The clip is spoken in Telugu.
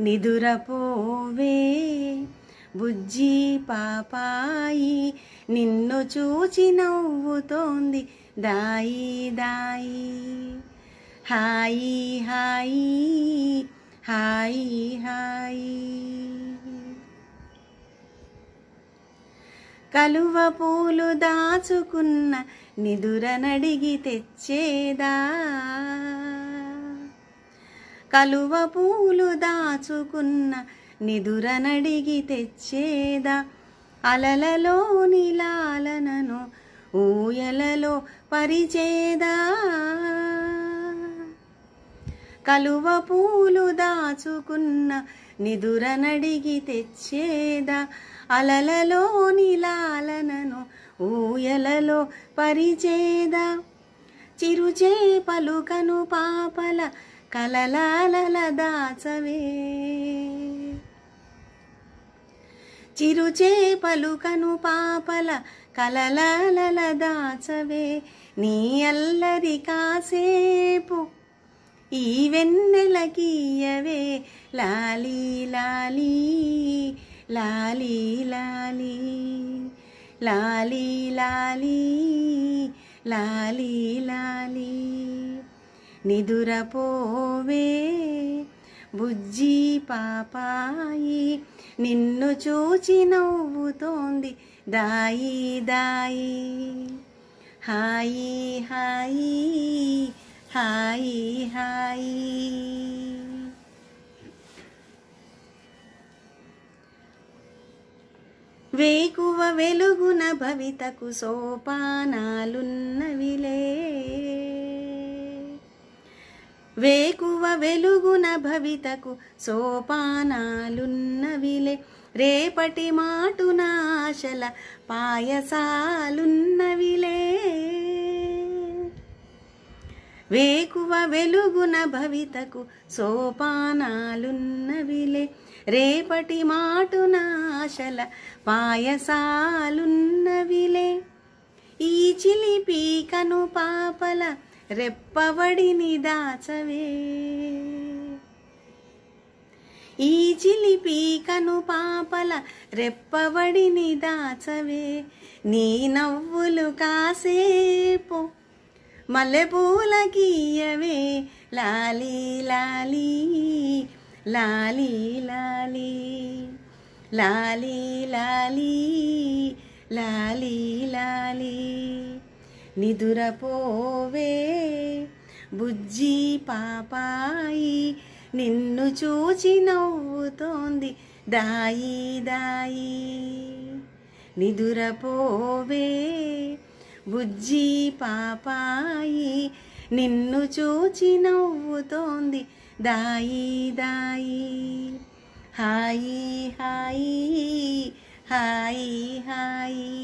నిదురపోవే బుజ్జి పాపాయి నిన్ను చూచి నవ్వుతోంది దాయి దాయి హాయి హాయి హాయి హాయి కలువ పూలు దాచుకున్న నిదురనడిగి తెచ్చేదా కలువ పూలు దాచుకున్న నిదురనడిగి తెచ్చేదా అలలలో నిలాలనను ఊయలలో పరిచేదా కలువ పూలు దాచుకున్న నిదురనడిగి తెచ్చేదా అలలలో నిలాలనను ఊయలలో పరిచేదా చిరుచే పలుకను పాపల కలలాలల దాచవే చిరుచే పలుకను పాపల కలలాలల దాచవే నీ అల్లరి కాసేపు ఈ వెన్నెలకీయవే లాలీ లాలీ లాలీ లాలీ లాలీ లాలీ లాలీ లాలీ నిదురపోవే బుజ్జి పాపాయి నిన్ను చూచి నవ్వుతోంది దాయి దాయి హాయి హాయి హాయి హాయి వేకువ వెలుగున భవితకు సోపానాలున్నవిలే వేకువ వెలుగున భవితకు సోపానాలున్నవిలే రేపటి మాటున ఆశల పాయసాలున్నవిలే వేకువ వెలుగున భవితకు సోపానాలున్నవిలే రేపటి మాటున ఆశల పాయసాలున్నవిలే ఈ చిలిపి కను పాపల రెప్పవడిని దాచవే ఈ చిలిపి కను పాపల రెప్పవడిని దాచవే నీ నవ్వులు కాసేపు మల్లెపూల గీయవే లాలీ లాలీ లాలీ లాలీ లాలీ లాలీ లాలీ లాలీ నిదురపోవే బుజ్జి పాపాయి నిన్ను చూచి నవ్వుతోంది దాయి దాయి నిదురపోవే బుజ్జి పాపాయి నిన్ను చూచి నవ్వుతోంది దాయి దాయి హాయి హాయి హాయి హాయి